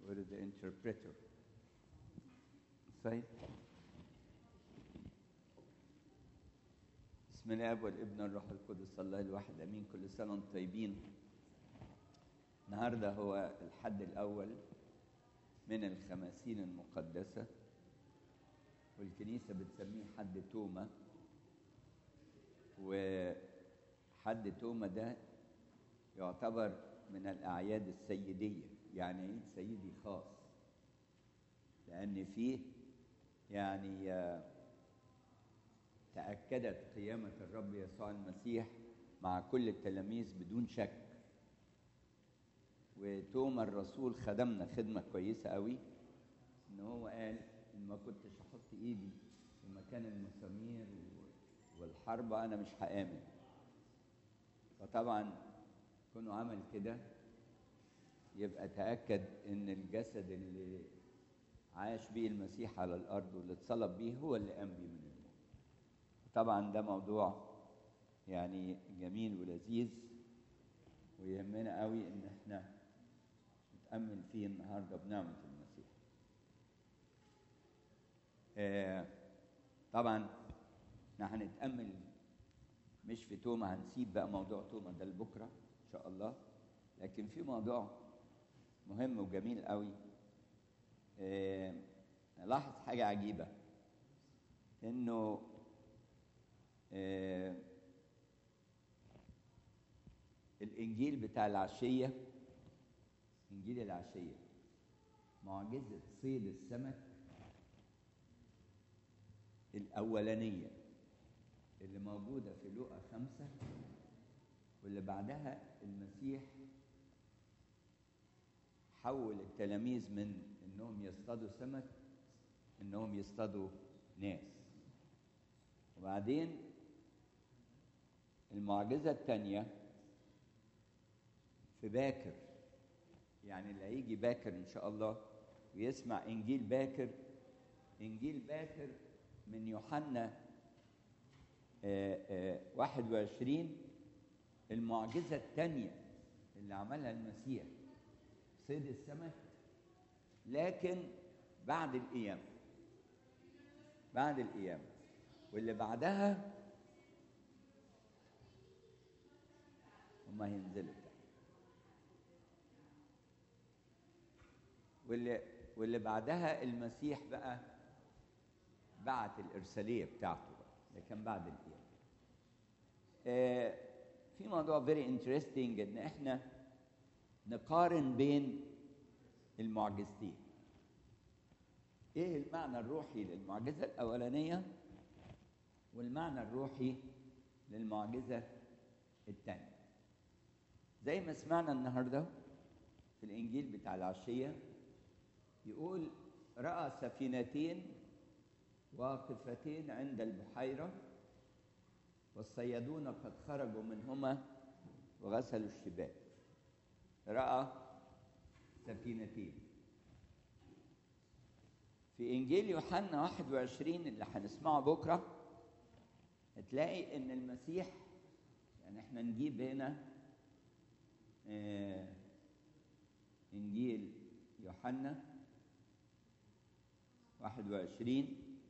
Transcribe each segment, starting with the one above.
Where is the interpreter? طيب بسم الله والابن والروح القدس الله الواحد امين كل سنه وانتم طيبين النهارده هو الحد الاول من الخماسين المقدسه والكنيسه بتسميه حد توما وحد توما ده يعتبر من الاعياد السيديه يعني عيد سيدي خاص لان فيه يعني تاكدت قيامه الرب يسوع المسيح مع كل التلاميذ بدون شك وتوما الرسول خدمنا خدمه كويسه قوي ان هو قال ان ما كنتش احط ايدي في مكان المسامير والحرب انا مش هامن فطبعا كونه عمل كده يبقى تاكد ان الجسد اللي عاش بيه المسيح على الارض واللي اتصلب بيه هو اللي قام بيه من الموت طبعا ده موضوع يعني جميل ولذيذ ويهمنا قوي ان احنا نتامل فيه النهارده بنعمه المسيح آه طبعا احنا هنتامل مش في توما هنسيب بقى موضوع توما ده لبكره ان شاء الله لكن في موضوع مهم وجميل قوي آه لاحظ حاجه عجيبه انه آه الانجيل بتاع العشيه انجيل العشيه معجزه صيد السمك الاولانيه اللي موجوده في لوقا خمسه واللي بعدها المسيح حول التلاميذ من انهم يصطادوا سمك انهم يصطادوا ناس وبعدين المعجزة الثانية في باكر يعني اللي هيجي باكر إن شاء الله ويسمع إنجيل باكر إنجيل باكر من يوحنا آه آه 21 المعجزة الثانية اللي عملها المسيح صيد السمك لكن بعد القيامة بعد القيامة واللي بعدها هما هينزلوا تحت واللي واللي بعدها المسيح بقى بعت الإرسالية بتاعته بقى ده كان بعد القيامة آه في موضوع فيري انترستنج ان احنا نقارن بين المعجزتين ايه المعنى الروحي للمعجزه الاولانيه والمعنى الروحي للمعجزه الثانيه زي ما سمعنا النهارده في الانجيل بتاع العشيه يقول راى سفينتين واقفتين عند البحيره والصيادون قد خرجوا منهما وغسلوا الشباك راى سفينتين في انجيل يوحنا 21 اللي هنسمعه بكره هتلاقي ان المسيح يعني احنا نجيب هنا آه انجيل يوحنا 21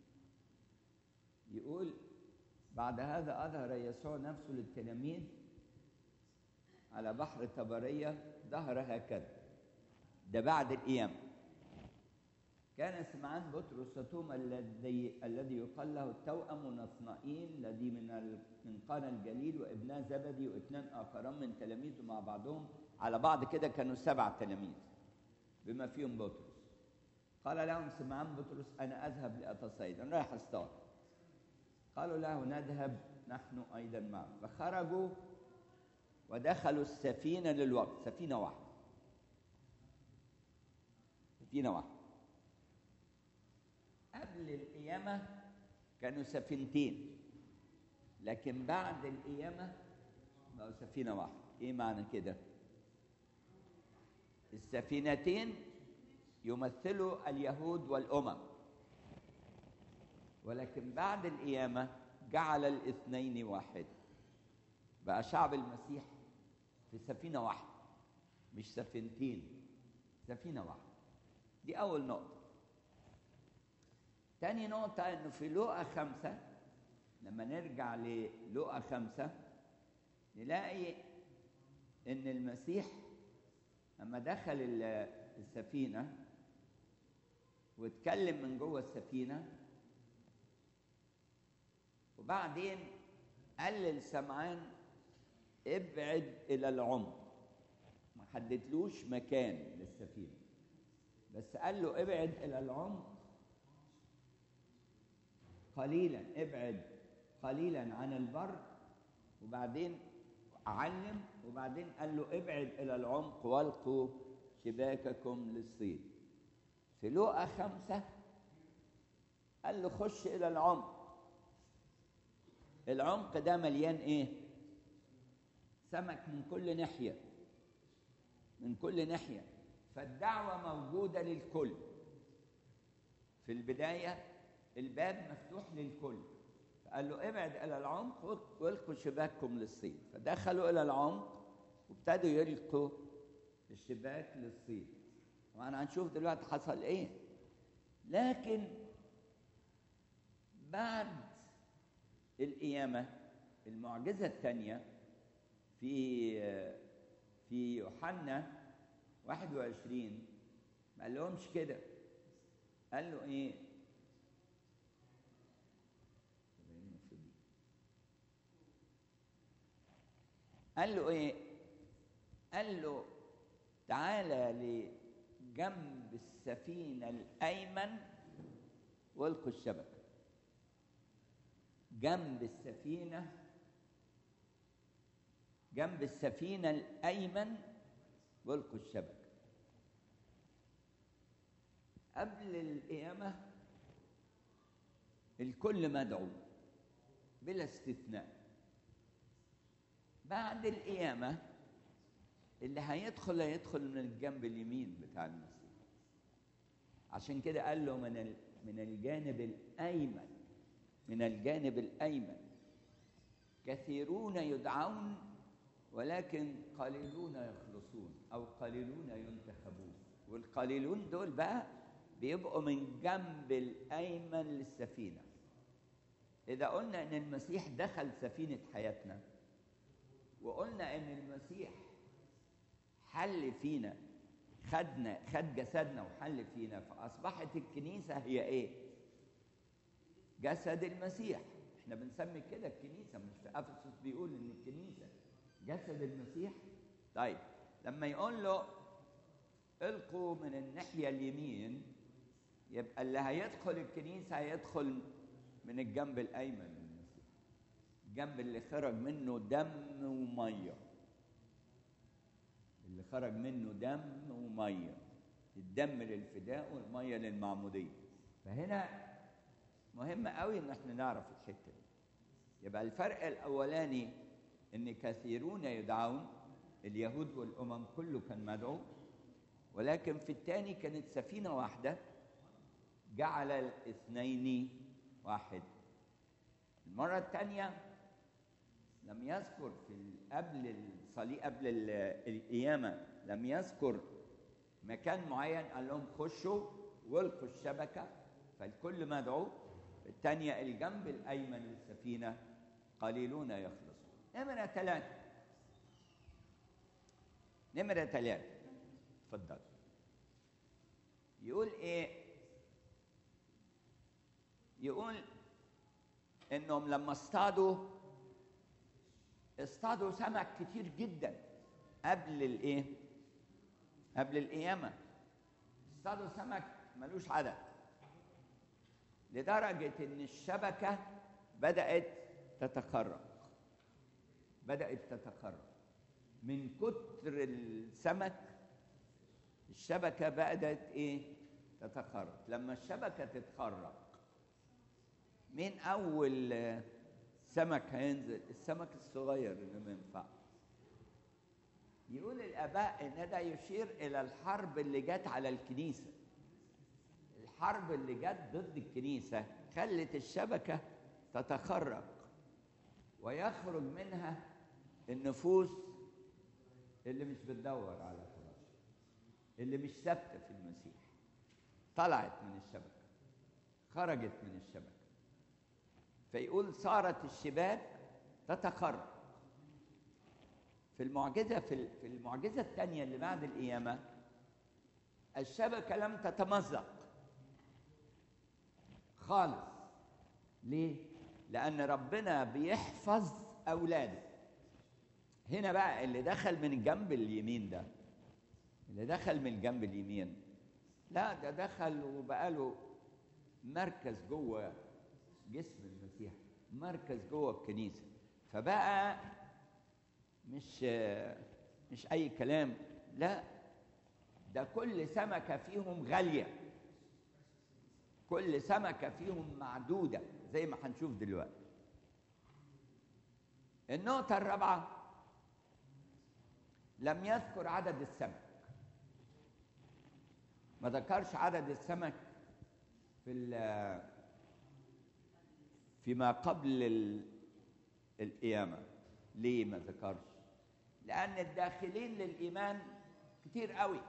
يقول بعد هذا اظهر يسوع نفسه للتلاميذ على بحر طبريه ظهر هكذا ده بعد القيامه كان سمعان بطرس وتوما الذي الذي يقال له التوأم ونصنائيل الذي من من قانا الجليل وابناء زبدي واثنان اخران من تلاميذه مع بعضهم على بعض كده كانوا سبع تلاميذ بما فيهم بطرس قال لهم سمعان بطرس انا اذهب لاتصيد انا رايح اصطاد قالوا له نذهب نحن ايضا معه فخرجوا ودخلوا السفينه للوقت سفينه واحده سفينه واحده قبل القيامة كانوا سفينتين لكن بعد القيامة بقوا سفينة واحدة إيه معنى كده؟ السفينتين يمثلوا اليهود والأمم ولكن بعد القيامة جعل الاثنين واحد بقى شعب المسيح في سفينة واحدة مش سفينتين سفينة واحدة دي أول نقطة تاني نقطة إنه في لقا خمسة لما نرجع للقا خمسة نلاقي إن المسيح لما دخل السفينة واتكلم من جوه السفينة وبعدين قال للسمعان ابعد إلى العمق ما حددلوش مكان للسفينة بس قال له ابعد إلى العمق قليلا ابعد قليلا عن البر وبعدين علم وبعدين قال له ابعد الى العمق والقوا شباككم للصيد في لقا خمسة قال له خش الى العمق العمق ده مليان ايه سمك من كل ناحية من كل ناحية فالدعوة موجودة للكل في البداية الباب مفتوح للكل قال له ابعد الى العمق والقوا شباككم للصيد فدخلوا الى العمق وابتدوا يلقوا الشباك للصيد وانا هنشوف دلوقتي حصل ايه لكن بعد القيامة المعجزة الثانية في في يوحنا 21 ما قال لهمش كده قال له ايه قال له ايه قال له تعالى لجنب السفينة الأيمن والقوا الشبكة جنب السفينة جنب السفينة الأيمن والقوا الشبكة قبل القيامة الكل مدعو بلا استثناء بعد القيامة اللي هيدخل هيدخل من الجنب اليمين بتاع المسيح عشان كده قال له من من الجانب الأيمن من الجانب الأيمن كثيرون يدعون ولكن قليلون يخلصون أو قليلون ينتخبون والقليلون دول بقى بيبقوا من جنب الأيمن للسفينة إذا قلنا إن المسيح دخل سفينة حياتنا وقلنا ان المسيح حل فينا خدنا خد جسدنا وحل فينا فاصبحت الكنيسه هي ايه جسد المسيح احنا بنسمي كده الكنيسه مش في افسس بيقول ان الكنيسه جسد المسيح طيب لما يقول له القوا من الناحيه اليمين يبقى اللي هيدخل الكنيسه هيدخل من الجنب الايمن الجنب اللي خرج منه دم وميه اللي خرج منه دم وميه الدم للفداء والميه للمعموديه فهنا مهم قوي ان احنا نعرف الحته دي يبقى الفرق الاولاني ان كثيرون يدعون اليهود والامم كله كان مدعو ولكن في الثاني كانت سفينه واحده جعل الاثنين واحد المره الثانيه لم يذكر في قبل الصليب قبل القيامة لم يذكر مكان معين قال لهم خشوا والقوا الشبكة فالكل مدعو الثانية الجنب الأيمن للسفينة قليلون يخلصون نمرة ثلاثة نمرة ثلاثة اتفضل يقول ايه يقول انهم لما اصطادوا اصطادوا سمك كتير جدا قبل الايه قبل القيامه اصطادوا سمك ملوش عدد لدرجه ان الشبكه بدات تتخرق بدات تتخرق من كتر السمك الشبكه بدات ايه تتخرق لما الشبكه تتخرق مين اول سمك هينزل السمك الصغير اللي ما ينفعش يقول الاباء ان ده يشير الى الحرب اللي جت على الكنيسه الحرب اللي جت ضد الكنيسه خلت الشبكه تتخرق ويخرج منها النفوس اللي مش بتدور على خلاص اللي مش ثابته في المسيح طلعت من الشبكة خرجت من الشبكة فيقول صارت الشباك تتخرج في المعجزة في في المعجزة الثانية اللي بعد القيامة الشبكة لم تتمزق خالص ليه؟ لأن ربنا بيحفظ أولاده هنا بقى اللي دخل من الجنب اليمين ده اللي دخل من الجنب اليمين لا ده دخل وبقى له مركز جوه جسم المسيح مركز جوه الكنيسة فبقى مش مش أي كلام لا ده كل سمكة فيهم غالية كل سمكة فيهم معدودة زي ما هنشوف دلوقتي النقطة الرابعة لم يذكر عدد السمك ما ذكرش عدد السمك في فيما قبل القيامة ليه ما ذكرش لأن الداخلين للإيمان كتير قوي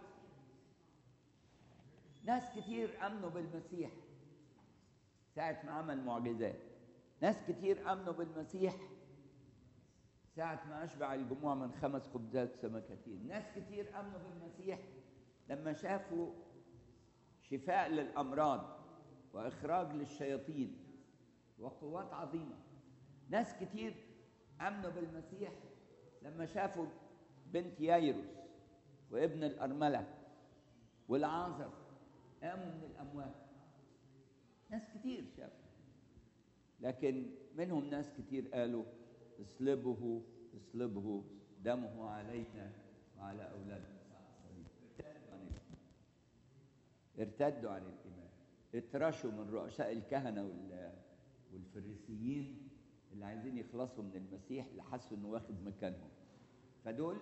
ناس كتير امنوا بالمسيح ساعة ما عمل معجزات ناس كتير امنوا بالمسيح ساعة ما اشبع الجموع من خمس خبزات سمكتين ناس كتير امنوا بالمسيح لما شافوا شفاء للامراض واخراج للشياطين وقوات عظيمة ناس كتير امنوا بالمسيح لما شافوا بنت يايروس وابن الارمله والعازر قاموا من الأموات ناس كتير شافوا لكن منهم ناس كتير قالوا اصلبه اصلبه دمه علينا وعلى أولادنا ارتدوا عن الإيمان ارتدوا عن الإيمان اترشوا من رؤساء الكهنة والفريسيين اللي عايزين يخلصوا من المسيح اللي حسوا انه واخد مكانهم فدول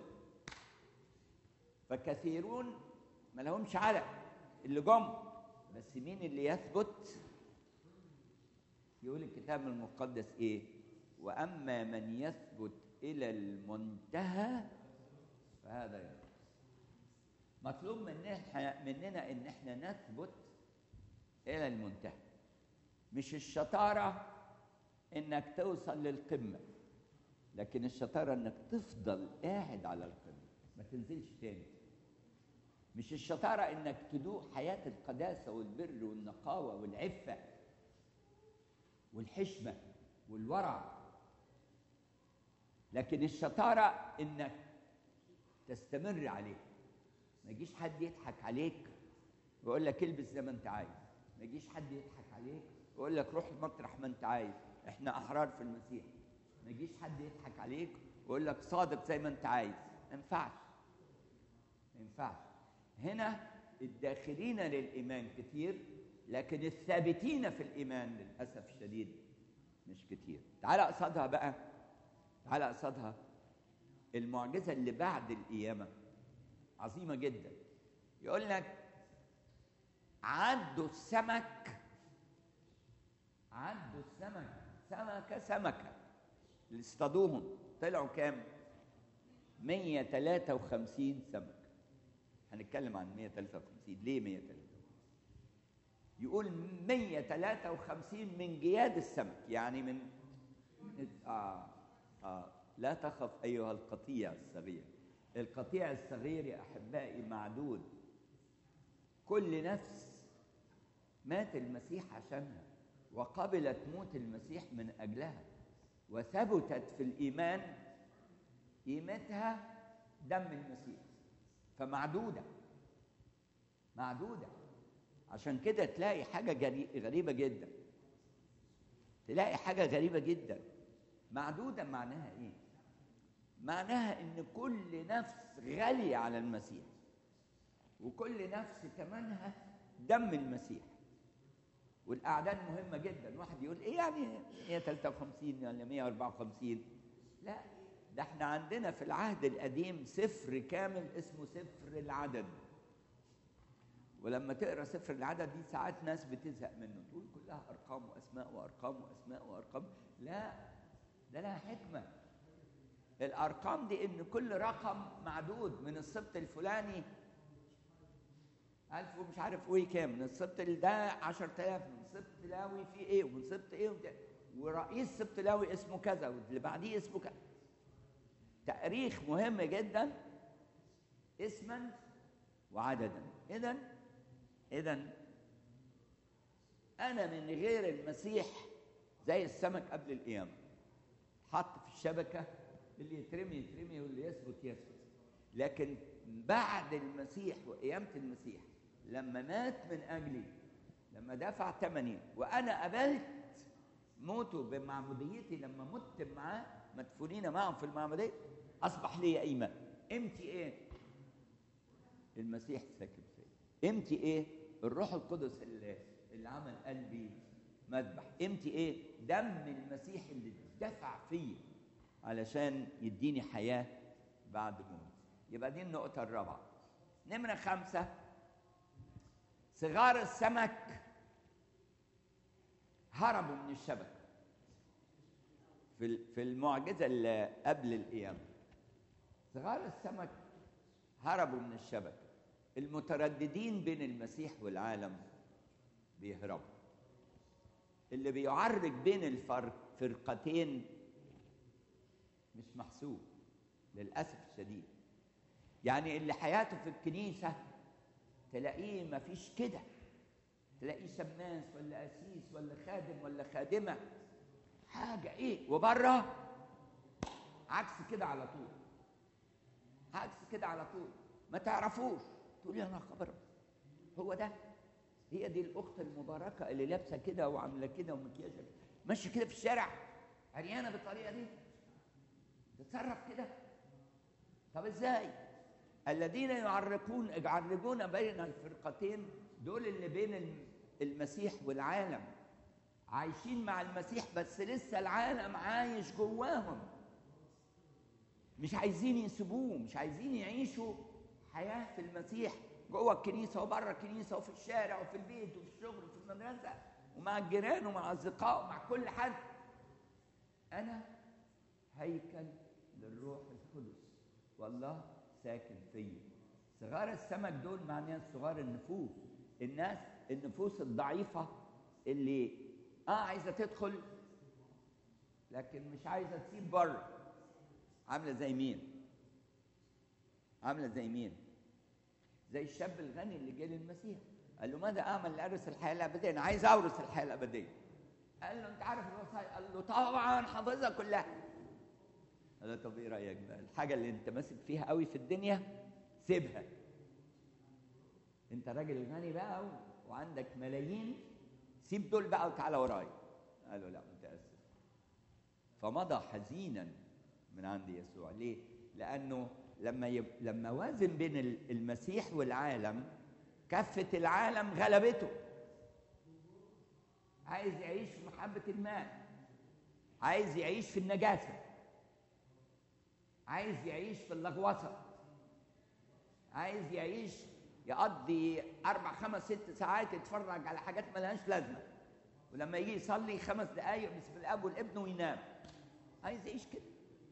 فكثيرون ما لهمش عدد اللي جم بس مين اللي يثبت يقول الكتاب المقدس ايه واما من يثبت الى المنتهى فهذا يثبت مطلوب مننا مننا ان احنا نثبت الى المنتهى مش الشطاره انك توصل للقمه لكن الشطاره انك تفضل قاعد على القمه ما تنزلش تاني مش الشطاره انك تدوق حياه القداسه والبر والنقاوه والعفه والحشمه والورع لكن الشطاره انك تستمر عليه ما يجيش حد يضحك عليك ويقول لك البس زي ما انت عايز ما يجيش حد يضحك عليك ويقول لك روح مطرح ما انت عايز احنا احرار في المسيح ما يجيش حد يضحك عليك ويقول لك صادق زي ما انت عايز ما ينفعش ما ينفعش هنا الداخلين للايمان كتير لكن الثابتين في الايمان للاسف الشديد مش كتير تعال قصادها بقى تعال قصادها المعجزه اللي بعد القيامه عظيمه جدا يقول لك عدوا السمك عدوا السمك سمكه سمكه اللي اصطادوهم طلعوا كام 153 سمك هنتكلم عن 153 ليه 153 يقول 153 من جياد السمك يعني من آه آه لا تخف أيها القطيع الصغير القطيع الصغير يا أحبائي معدود كل نفس مات المسيح عشانها وقبلت موت المسيح من أجلها وثبتت في الإيمان قيمتها دم المسيح فمعدودة معدودة عشان كده تلاقي حاجة غريبة جدا تلاقي حاجة غريبة جدا معدودة معناها ايه معناها ان كل نفس غالية على المسيح وكل نفس ثمنها دم المسيح والاعداد مهمه جدا واحد يقول ايه يعني 153 ولا 154 لا ده احنا عندنا في العهد القديم سفر كامل اسمه سفر العدد ولما تقرا سفر العدد دي ساعات ناس بتزهق منه تقول كلها ارقام واسماء وارقام واسماء وارقام لا ده لها حكمه الارقام دي ان كل رقم معدود من السبط الفلاني ألف ومش عارف وإيه كام من السبط ده 10000 من سبط لاوي في إيه ومن سبط إيه وده. ورئيس سبط لاوي اسمه كذا واللي بعديه اسمه كذا تاريخ مهم جدا اسما وعددا اذا اذا انا من غير المسيح زي السمك قبل القيامه حط في الشبكه اللي يترمي يترمي واللي يثبت يثبت لكن بعد المسيح وقيامه المسيح لما مات من اجلي لما دفع ثمني وانا قبلت موته بمعموديتي لما مت معاه مدفونين معهم في المعموديه اصبح لي ايمان قيمتي ايه المسيح ساكن فيا قيمتي ايه الروح القدس اللي, اللي عمل قلبي مذبح قيمتي ايه دم المسيح اللي دفع فيا علشان يديني حياه بعد موت يبقى دي النقطه الرابعه نمره خمسه صغار السمك هربوا من الشبكه في في المعجزه اللي قبل القيامه صغار السمك هربوا من الشبكه المترددين بين المسيح والعالم بيهربوا اللي بيعرج بين الفرقتين مش محسوب للاسف الشديد يعني اللي حياته في الكنيسه تلاقيه مفيش كده تلاقيه شماس ولا قسيس ولا خادم ولا خادمه حاجه ايه وبره عكس كده على طول عكس كده على طول ما تعرفوش تقول يا انا خبر هو ده هي دي الاخت المباركه اللي لابسه كده وعامله كده ومكياجها ماشيه كده في الشارع عريانه بالطريقه دي تتصرف كده طب ازاي الذين يعرقون يعرجون بين الفرقتين دول اللي بين المسيح والعالم عايشين مع المسيح بس لسه العالم عايش جواهم مش عايزين يسيبوه مش عايزين يعيشوا حياة في المسيح جوه الكنيسة وبره الكنيسة وفي الشارع وفي البيت وفي الشغل وفي المدرسة ومع الجيران ومع الأصدقاء ومع كل حد أنا هيكل للروح القدس والله ساكن فيا صغار السمك دول معناها صغار النفوس الناس النفوس الضعيفة اللي اه عايزة تدخل لكن مش عايزة تسيب بره عاملة زي مين؟ عاملة زي مين؟ زي الشاب الغني اللي جه للمسيح قال له ماذا اعمل لارث الحياه الابديه؟ انا عايز اورث الحياه الابديه. قال له انت عارف الوصايا؟ قال له طبعا حافظها كلها. قال له طب ايه رايك بقى؟ الحاجه اللي انت ماسك فيها قوي في الدنيا سيبها. انت راجل غني بقى وعندك ملايين سيب دول بقى وتعالى ورايا. قال له لا متاسف. فمضى حزينا من عند يسوع، ليه؟ لانه لما يب... لما وازن بين المسيح والعالم كفة العالم غلبته عايز يعيش في محبة المال عايز يعيش في النجاسة عايز يعيش في اللغوصة عايز يعيش يقضي أربع خمس ست ساعات يتفرج على حاجات ملهاش لازمة ولما يجي يصلي خمس دقايق باسم الأب والابن وينام عايز يعيش كده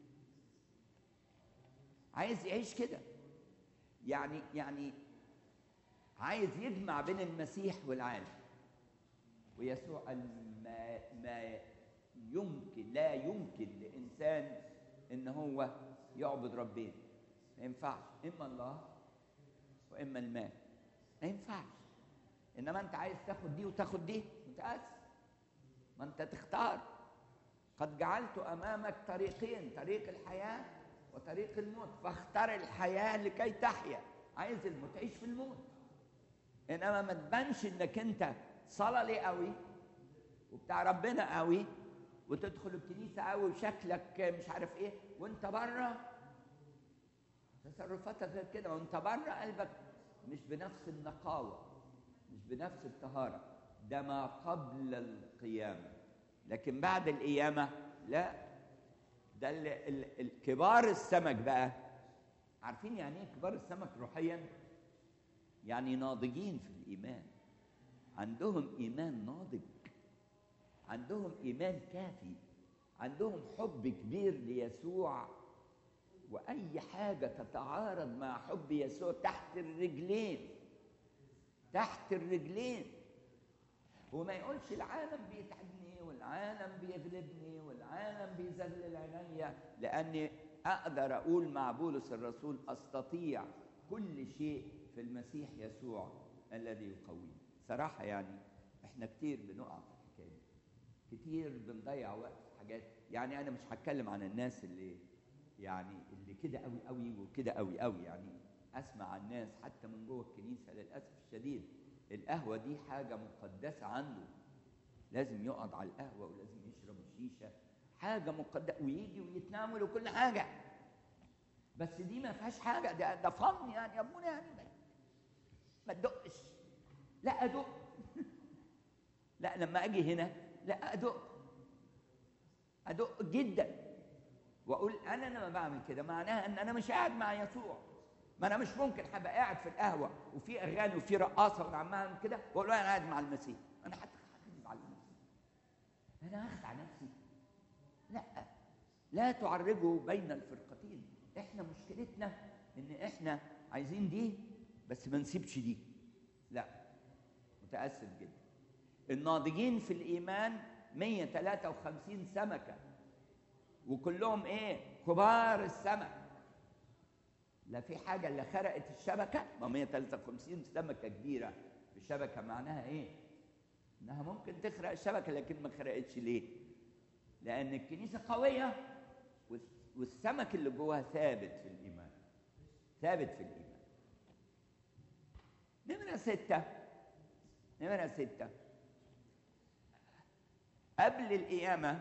عايز يعيش كده يعني يعني عايز يجمع بين المسيح والعالم ويسوع قال ما ما يمكن لا يمكن لانسان ان هو يعبد ربين ما ينفعش اما الله واما المال ما ينفعش انما انت عايز تاخد دي وتاخد دي متاسف ما انت تختار قد جعلت امامك طريقين طريق الحياه وطريق الموت فاختار الحياة لكي تحيا عايز الموت تعيش في الموت انما ما تبانش انك انت صلالي قوي وبتاع ربنا قوي وتدخل الكنيسة قوي وشكلك مش عارف ايه وانت بره تصرفاتك غير كده وانت بره قلبك مش بنفس النقاوة مش بنفس الطهارة ده ما قبل القيامة لكن بعد القيامة لا ده الكبار السمك بقى عارفين يعني ايه كبار السمك روحيا يعني ناضجين في الايمان عندهم ايمان ناضج عندهم ايمان كافي عندهم حب كبير ليسوع واي حاجه تتعارض مع حب يسوع تحت الرجلين تحت الرجلين وما يقولش العالم بيتعبني والعالم بيغلبني والعالم بيذلل عينيا لاني اقدر اقول مع بولس الرسول استطيع كل شيء في المسيح يسوع الذي يقويني صراحه يعني احنا كتير بنقع في الحكايه دي كتير بنضيع وقت في حاجات يعني انا مش هتكلم عن الناس اللي يعني اللي كده قوي قوي وكده قوي قوي يعني اسمع عن ناس حتى من جوه الكنيسه للاسف الشديد القهوه دي حاجه مقدسه عنده لازم يقعد على القهوه ولازم يشرب الشيشه حاجه مقدسه ويجي ويتناول وكل حاجه بس دي ما فيهاش حاجه ده ده فن يعني يا ابونا يعني ما- ما تدقش لا ادق لا لما اجي هنا لا ادق ادق جدا واقول انا لما بعمل كده معناها ان انا مش قاعد مع يسوع ما انا مش ممكن هبقى قاعد في القهوه وفي اغاني وفي رقاصه وانا عمال اعمل كده واقول له انا قاعد مع المسيح انا حتى هكذب على نفسي انا هخدع نفسي لا لا تعرجوا بين الفرقتين احنا مشكلتنا ان احنا عايزين دي بس ما نسيبش دي لا متاسف جدا الناضجين في الايمان 153 سمكه وكلهم ايه كبار السمك لا في حاجه اللي خرقت الشبكه ما 153 سمكه كبيره في شبكه معناها ايه انها ممكن تخرق الشبكه لكن ما خرقتش ليه لان الكنيسه قويه والس- والسمك اللي جواها ثابت في الايمان ثابت في الايمان نمره سته نمره سته قبل القيامه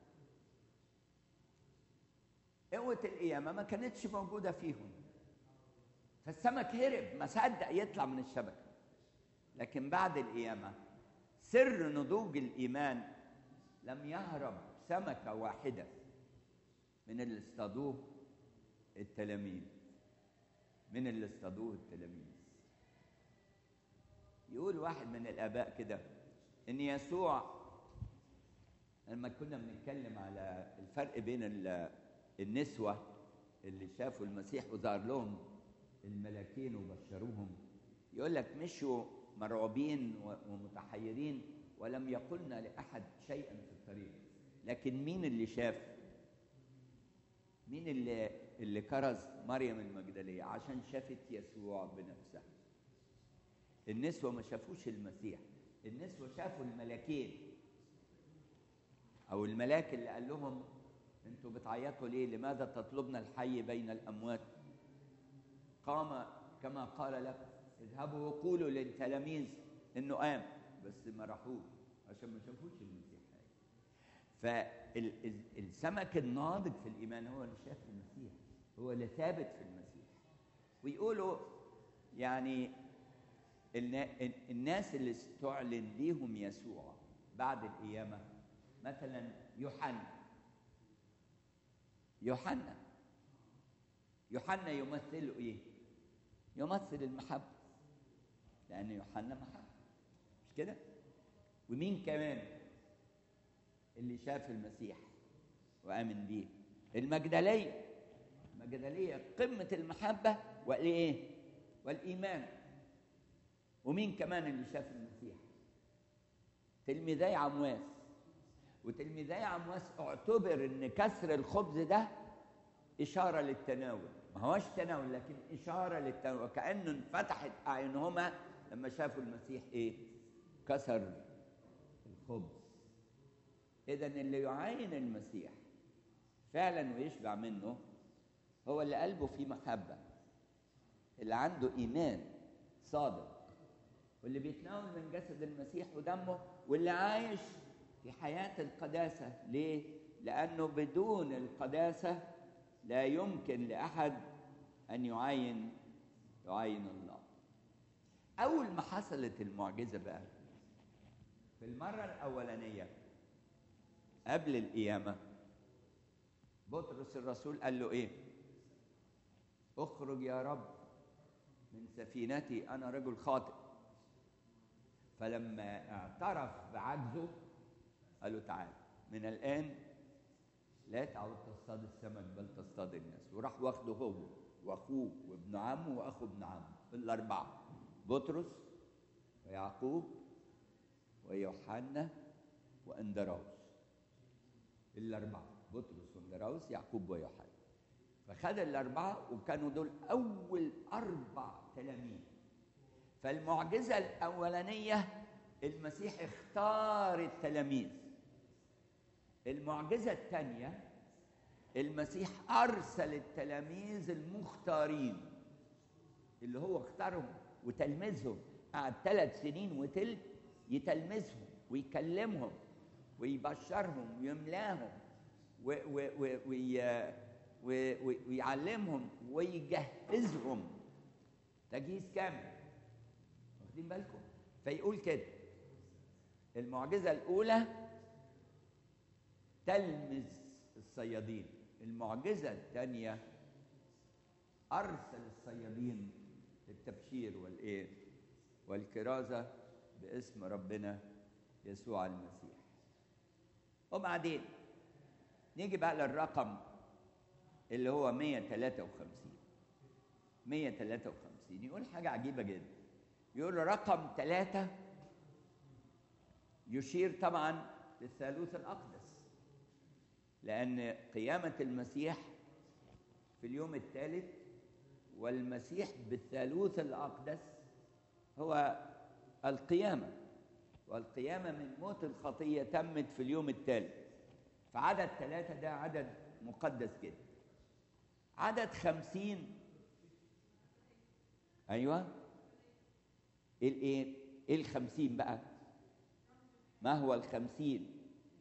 قوة القيامة ما كانتش موجودة فيهم فالسمك هرب ما صدق يطلع من الشبكة لكن بعد القيامة سر نضوج الإيمان لم يهرب سمكة واحدة من اللي اصطادوه التلاميذ من اللي اصطادوه التلاميذ يقول واحد من الآباء كده إن يسوع لما كنا بنتكلم على الفرق بين ال- النسوة اللي شافوا المسيح وظهر لهم الملاكين وبشروهم يقول لك مشوا مرعوبين و- ومتحيرين ولم يقلنا لأحد شيئا في الطريق لكن مين اللي شاف مين اللي اللي كرز مريم المجدلية عشان شافت يسوع بنفسها النسوة ما شافوش المسيح النسوة شافوا الملاكين او الملاك اللي قال لهم انتوا بتعيطوا ليه لماذا تطلبن الحي بين الاموات قام كما قال لكم اذهبوا وقولوا للتلاميذ انه قام بس ما راحوش عشان ما شافوش المسيح فالسمك الناضج في الايمان هو اللي شاف المسيح هو اللي ثابت في المسيح ويقولوا يعني النا- الناس اللي استعلن ليهم يسوع بعد القيامه مثلا يوحنا يوحنا يوحنا يمثل ايه يمثل المحبه لان يوحنا محبه مش كده ومين كمان اللي شاف المسيح وامن بيه المجدليه المجدليه قمه المحبه والايه والايمان ومين كمان اللي شاف المسيح تلميذي عمواس وتلميذي عمواس اعتبر ان كسر الخبز ده اشاره للتناول ما هوش تناول لكن اشاره للتناول وكانه انفتحت اعينهما لما شافوا المسيح ايه كسر الخبز اذا اللي يعاين المسيح فعلا ويشبع منه هو اللي قلبه فيه محبه اللي عنده ايمان صادق واللي بيتناول من جسد المسيح ودمه واللي عايش في حياة القداسة ليه؟ لأنه بدون القداسة لا يمكن لأحد أن يعاين يعاين الله أول ما حصلت المعجزة بقى في المرة الأولانية قبل القيامة بطرس الرسول قال له إيه؟ اخرج يا رب من سفينتي أنا رجل خاطئ فلما اعترف بعجزه قال له تعال من الآن لا تعود تصطاد السمك بل تصطاد الناس وراح واخده هو واخوه وابن عمه واخو ابن عمه الاربعه بطرس ويعقوب ويوحنا واندراوس الأربعة بطرس واندراوس يعقوب ويوحنا فخد الأربعة وكانوا دول أول أربع تلاميذ فالمعجزة الأولانية المسيح اختار التلاميذ المعجزة الثانية المسيح أرسل التلاميذ المختارين اللي هو اختارهم وتلمذهم قعد ثلاث سنين وتلت يتلمذهم ويكلمهم ويبشرهم ويملاهم و و و وي و و ويعلمهم ويجهزهم تجهيز كامل واخدين بالكم فيقول كده المعجزة الأولى تلمذ الصيادين المعجزة الثانية أرسل الصيادين للتبشير والإيه والكرازة باسم ربنا يسوع المسيح وبعدين نيجي بقى للرقم اللي هو 153 153 يقول حاجة عجيبة جدا يقول رقم ثلاثة يشير طبعا للثالوث الأقدس لأن قيامة المسيح في اليوم الثالث والمسيح بالثالوث الأقدس هو القيامة والقيامة من موت الخطية تمت في اليوم الثالث فعدد ثلاثة ده عدد مقدس جدا عدد خمسين أيوة إيه الإيه؟ إيه الخمسين بقى؟ ما هو الخمسين؟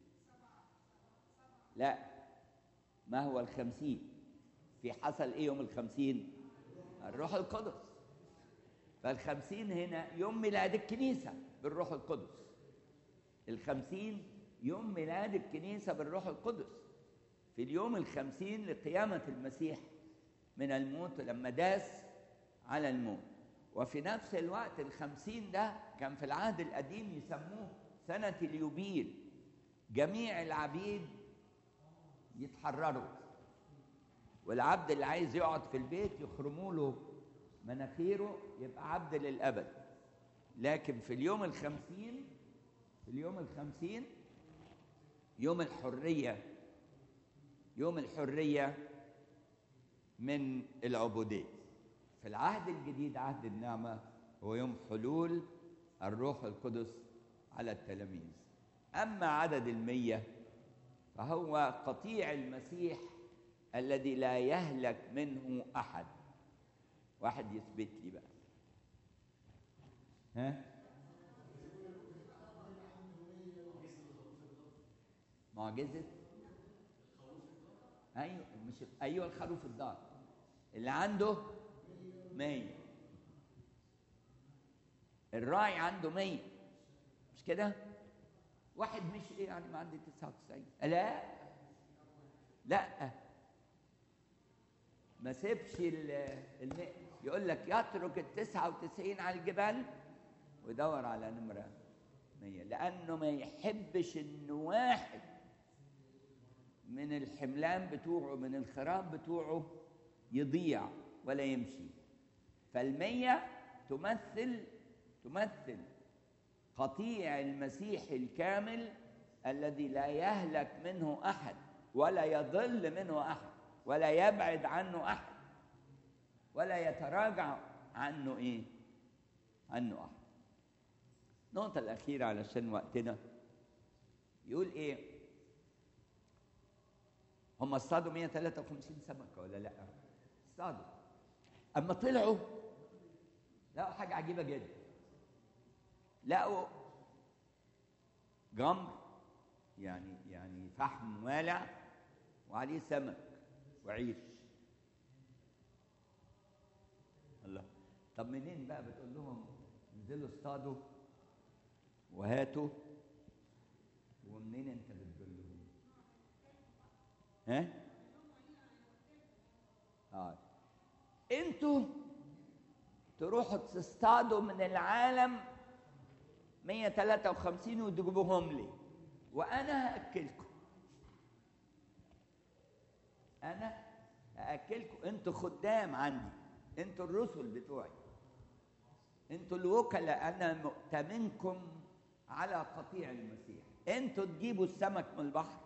لا ما هو الخمسين؟ في حصل إيه يوم الخمسين؟ الروح القدس فالخمسين هنا يوم ميلاد الكنيسة بالروح القدس الخمسين يوم ميلاد الكنيسة بالروح القدس في اليوم الخمسين لقيامة المسيح من الموت لما داس على الموت وفي نفس الوقت الخمسين ده كان في العهد القديم يسموه سنة اليوبيل جميع العبيد يتحرروا والعبد اللي عايز يقعد في البيت يخرموا له مناخيره يبقى عبد للأبد لكن في اليوم الخمسين في اليوم الخمسين يوم الحرية يوم الحرية من العبودية في العهد الجديد عهد النعمة هو يوم حلول الروح القدس على التلاميذ أما عدد المية فهو قطيع المسيح الذي لا يهلك منه أحد واحد يثبت لي بقى ها معجزة أيوة مش أيوة الخروف الضار اللي عنده مية الراعي عنده مية مش كده؟ واحد مش ايه يعني ما عندي 99 لا لا ما سيبش المئة يقول لك يترك ال 99 على الجبال ويدور على نمرة 100 لأنه ما يحبش إن واحد من الحملان بتوعه من الخراب بتوعه يضيع ولا يمشي فالمية تمثل تمثل قطيع المسيح الكامل الذي لا يهلك منه أحد ولا يضل منه أحد ولا يبعد عنه أحد ولا يتراجع عنه إيه؟ عنه أحد النقطة الأخيرة علشان وقتنا يقول إيه؟ هم اصطادوا 153 سمكة ولا لأ؟ اصطادوا أما طلعوا لقوا حاجة عجيبة جدا لقوا جمر يعني يعني فحم والع وعليه سمك وعيش الله طب منين بقى بتقول لهم انزلوا اصطادوا وهاتوا ومنين انت بتدلهم ها اه انتوا تروحوا تصطادوا من العالم 153 وتجيبوهم لي وانا هاكلكم انا هاكلكم انتوا خدام عندي انتوا الرسل بتوعي انتوا الوكلاء انا مؤتمنكم على قطيع المسيح انتوا تجيبوا السمك من البحر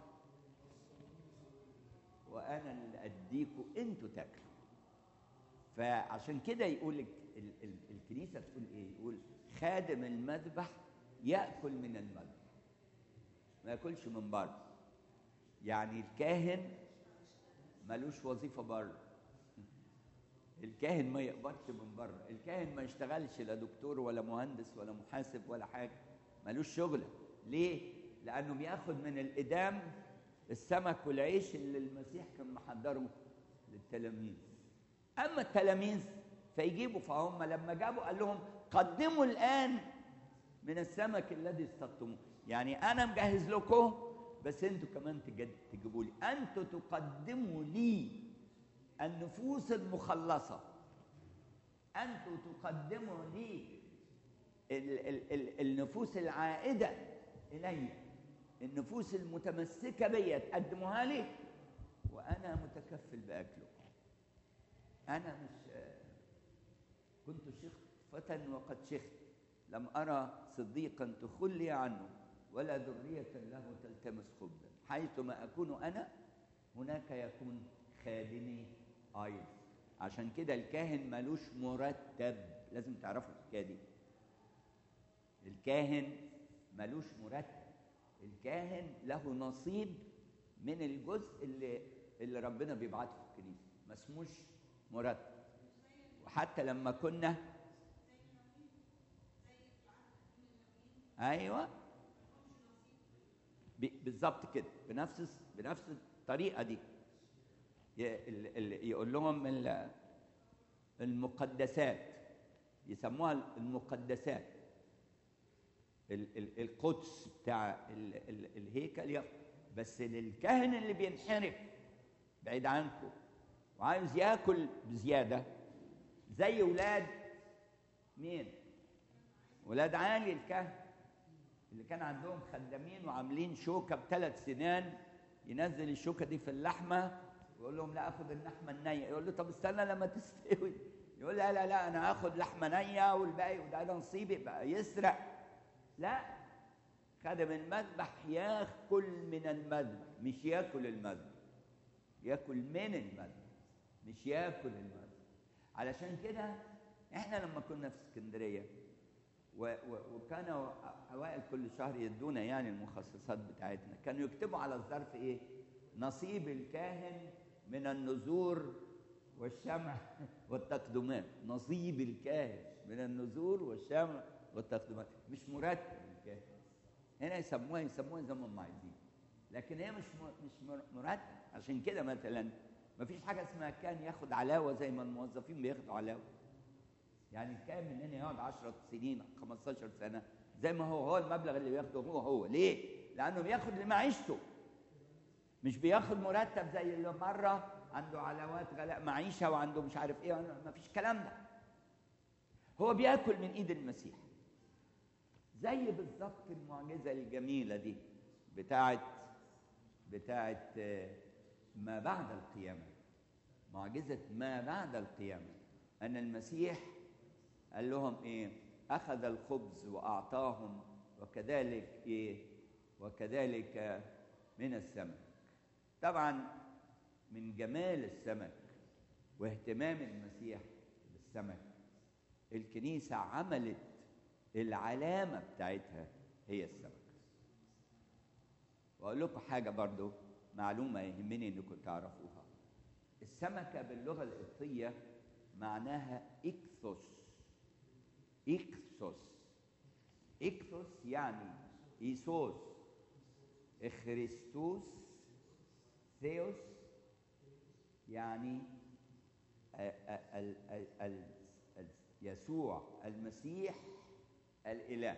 وانا اللي اديكوا انتوا تاكلوا فعشان كده يقول ال- ال- ال- الكنيسه تقول ايه يقول خادم المذبح ياكل من المذبح ما ياكلش من بره يعني الكاهن ملوش وظيفه بره الكاهن ما يقبضش من بره الكاهن ما يشتغلش لا دكتور ولا مهندس ولا محاسب ولا حاجه ملوش شغله ليه لانه بياخد من الادام السمك والعيش اللي المسيح كان محضره للتلاميذ اما التلاميذ فيجيبوا فهم لما جابوا قال لهم قدموا الان من السمك الذي اصطدتموه يعني انا مجهز لكم بس انتوا كمان تجد- تجيبوا لي انتوا تقدموا لي النفوس المخلصه انتوا تقدموا لي ال- ال- ال- النفوس العائده الي النفوس المتمسكه بيا تقدموها لي وانا متكفل باكله انا مش كنت شخفة وقد شخت لم أرى صديقا تخلي عنه ولا ذرية له تلتمس خبزا حيثما أكون أنا هناك يكون خادمي أيضا عشان كده الكاهن ملوش مرتب لازم تعرفوا الحكاية دي الكاهن ملوش مرتب الكاهن له نصيب من الجزء اللي اللي ربنا بيبعته في الكنيسه ما اسموش مرتب وحتى لما كنا ايوه ب- بالظبط كده بنفس بنفس الطريقه دي ي- ال- ال- يقول لهم ال- المقدسات يسموها المقدسات ال- ال- القدس بتاع ال- ال- الهيكل ياخد بس للكاهن اللي بينحرف بعيد عنكم وعايز ياكل بزياده زي ولاد مين؟ ولاد علي الكهن اللي كان عندهم خدامين وعاملين شوكه بثلاث سنان ينزل الشوكه دي في اللحمه ويقول لهم لا اخد اللحمه النيه يقول له طب استنى لما تستوي يقول لا لا لا انا هاخد لحمه نيه والباقي وده ده نصيبي بقى يسرق لا خادم المذبح ياكل من المذبح مش ياكل المذبح ياكل من المذبح مش ياكل المذبح علشان كده احنا لما كنا في اسكندريه و- و- وكانوا اوائل كل شهر يدونا يعني المخصصات بتاعتنا كانوا يكتبوا على الظرف ايه نصيب الكاهن من النذور والشمع والتقدمات نصيب الكاهن من النذور والشمع والتقدمات مش مرتب الكاهن هنا يسموها يسموها زي ما هم عايزين لكن هي مش م- مش مر- مرتب عشان كده مثلا ما فيش حاجه اسمها كان ياخد علاوه زي ما الموظفين بياخدوا علاوه يعني كان من هنا يقعد 10 سنين 15 سنه زي ما هو هو المبلغ اللي بياخده هو هو ليه؟ لانه بياخد لمعيشته مش بياخد مرتب زي اللي مره عنده علاوات غلاء معيشه وعنده مش عارف ايه ما فيش كلام ده هو بياكل من ايد المسيح زي بالظبط المعجزه الجميله دي بتاعت بتاعت آه، ما بعد القيامه معجزه ما بعد القيامه ان المسيح قال لهم ايه اخذ الخبز واعطاهم وكذلك ايه وكذلك من السمك طبعا من جمال السمك واهتمام المسيح بالسمك الكنيسه عملت العلامه بتاعتها هي السمك واقول لكم حاجه برضو معلومه يهمني انكم تعرفوها السمكه باللغه القبطيه معناها اكثوس اكثوس اكثوس يعني ايسوس اخريستوس ثيوس يعني ال- ال- ال- ال- ال- يسوع المسيح الاله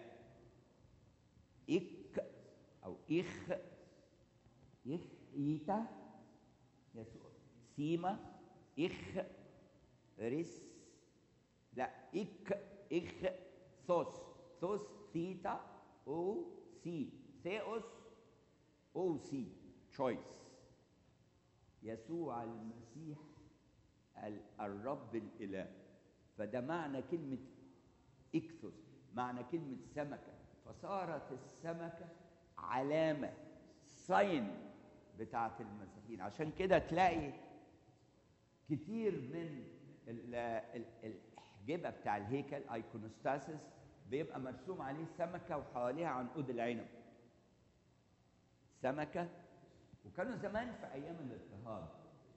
إك أو إخ إخ إيتا يسوع سيما إخ ريس لا إك إخ ثوس ثوس ثيتا أو سي ثيوس أو سي تشويس يسوع المسيح ال- الرب الإله فده معنى كلمة إكثوس معنى كلمة سمكة فصارت السمكة علامة ساين بتاعت المسيحيين عشان كده تلاقي كتير من ال- ال- الأحجبة بتاع الهيكل ايكونوستاسيس بيبقى مرسوم عليه سمكة وحواليها عنقود العنب سمكة وكانوا زمان في أيام الاضطهاد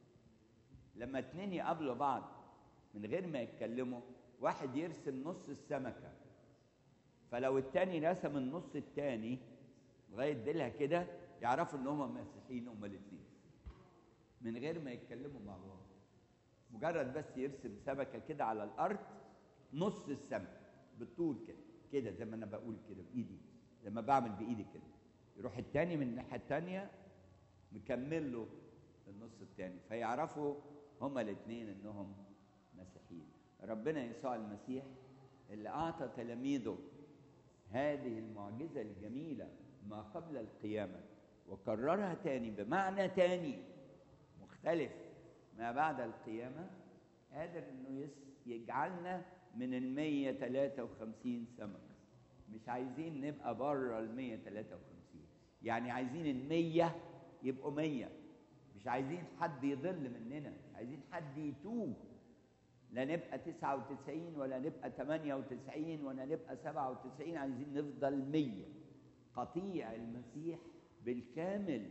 لما اتنين يقابلوا بعض من غير ما يتكلموا واحد يرسم نص السمكة فلو التاني رسم النص التاني لغاية ديلها كده يعرفوا ان هما مسيحيين هما الاتنين من غير ما يتكلموا مع بعض مجرد بس يرسم سمكة كده على الأرض نص السمكة بالطول كده كده زي ما أنا بقول كده بإيدي زي ما بعمل بإيدي كده يروح التاني من الناحية التانية مكمل له النص التاني فيعرفوا هما الاتنين انهم مسيحيين ربنا يسوع المسيح اللي اعطى تلاميذه هذه المعجزة الجميلة ما قبل القيامة وكررها تاني بمعنى تاني مختلف ما بعد القيامة قادر انه يس- يجعلنا من ال 153 سمكة مش عايزين نبقى بره ال 153 يعني عايزين ال 100 يبقوا 100 مش عايزين حد يضل مننا مش عايزين حد يتوه لا نبقى 99 ولا نبقى 98 ولا نبقى 97 عايزين نفضل 100 قطيع المسيح بالكامل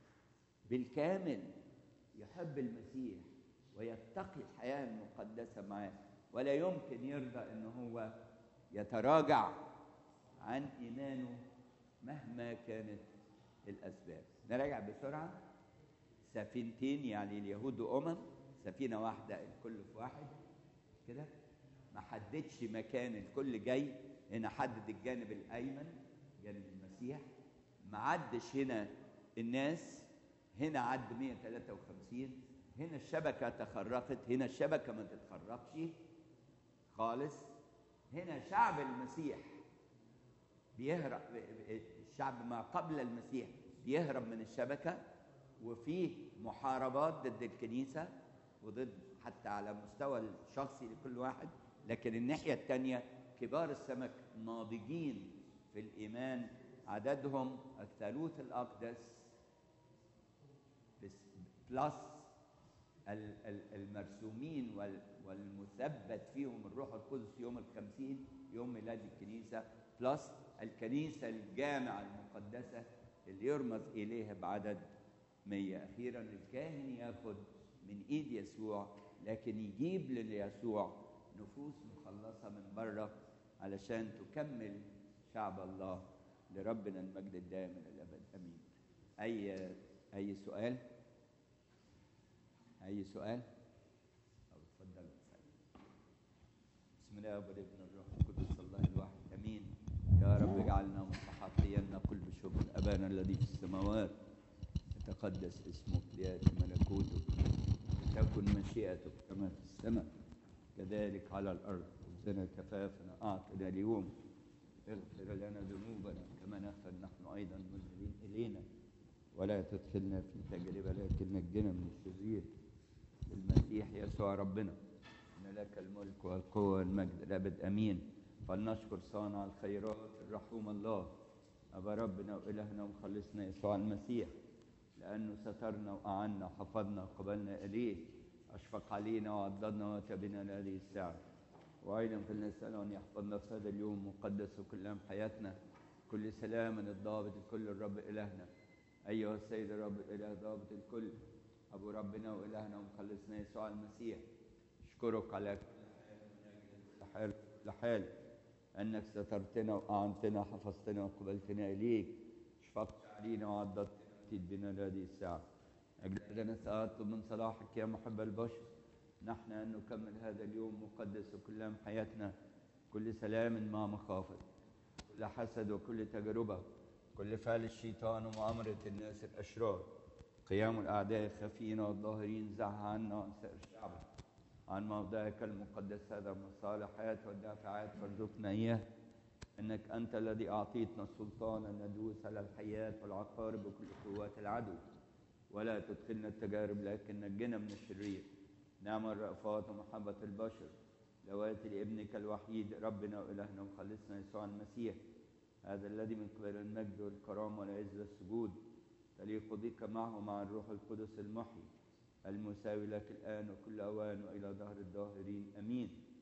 بالكامل يحب المسيح ويتقي الحياة المقدسة معاه ولا يمكن يرضى ان هو يتراجع عن ايمانه مهما كانت الاسباب نراجع بسرعه سفينتين يعني اليهود وامم سفينه واحده الكل في واحد كده ما حددش مكان الكل جاي هنا حدد الجانب الايمن جانب المسيح ما عدش هنا الناس هنا عد 153 هنا الشبكه تخرقت هنا الشبكه ما تتخرقش خالص هنا شعب المسيح بيهرب الشعب ما قبل المسيح بيهرب من الشبكه وفي محاربات ضد الكنيسه وضد حتى على مستوى الشخصي لكل واحد لكن الناحيه الثانيه كبار السمك ناضجين في الايمان عددهم الثالوث الاقدس بس- بلس ال- ال- المرسومين وال- والمثبت فيهم الروح القدس يوم الخمسين يوم ميلاد الكنيسة بلس الكنيسة الجامعة المقدسة اللي يرمز إليها بعدد مية أخيرا الكاهن ياخد من إيد يسوع لكن يجيب ليسوع نفوس مخلصة من بره علشان تكمل شعب الله لربنا المجد الدائم إلى الأبد آمين أي أي سؤال؟ أي سؤال؟ أو اتفضل بسم الله والابن الروح القدس الله الواحد أمين يا رب اجعلنا مستحقيا نقول بشكر أبانا الذي في السماوات يتقدس اسمك ليأتي ملكوتك تكن مشيئتك كما في السماء كذلك على الأرض خبزنا كفافنا أعطنا اليوم اغفر لنا ذنوبنا كما نغفر نحن أيضا المذنبين إلينا ولا تدخلنا في تجربة لكن نجنا من الشرير المسيح يسوع ربنا إن لك الملك والقوة والمجد الأبد أمين فلنشكر صانع الخيرات الرحوم الله أبا ربنا وإلهنا ومخلصنا يسوع المسيح لأنه سترنا وأعنا وحفظنا وقبلنا إليه أشفق علينا وعضدنا وتبنا لهذه الساعة وأيضا فلنسأله أن يحفظنا في هذا اليوم مقدس وكل أيام حياتنا كل سلام الضابط الكل الرب إلهنا أيها السيد الرب الإله ضابط الكل أبو ربنا وإلهنا ومخلصنا يسوع المسيح أشكرك على كل حال لحال أنك سترتنا وأعنتنا حفظتنا وقبلتنا إليك شفقت علينا وعضدتنا وأتيت بنا لهذه الساعة أجلنا سأطلب من صلاحك يا محب البشر نحن أن نكمل هذا اليوم مقدس وكل أيام حياتنا كل سلام مع مخافة كل حسد وكل تجربة كل فعل الشيطان ومؤامرة الناس الأشرار قيام الأعداء الخفيين والظاهرين زعها عنا وعن سائر الشعب عن موضعك المقدس هذا من الصالحات والدافعات فارزقنا إياه إنك أنت الذي أعطيتنا السلطان أن ندوس على الحياة والعقارب وكل قوات العدو ولا تدخلنا التجارب لكن نجنا من الشرير نعم الرأفات ومحبة البشر لوات لابنك الوحيد ربنا وإلهنا ومخلصنا يسوع المسيح هذا الذي من قبل المجد والكرامة والعز والسجود تليق بك معه مع الروح القدس المحيي المساوي لك الآن وكل أوان وإلى دهر الداهرين أمين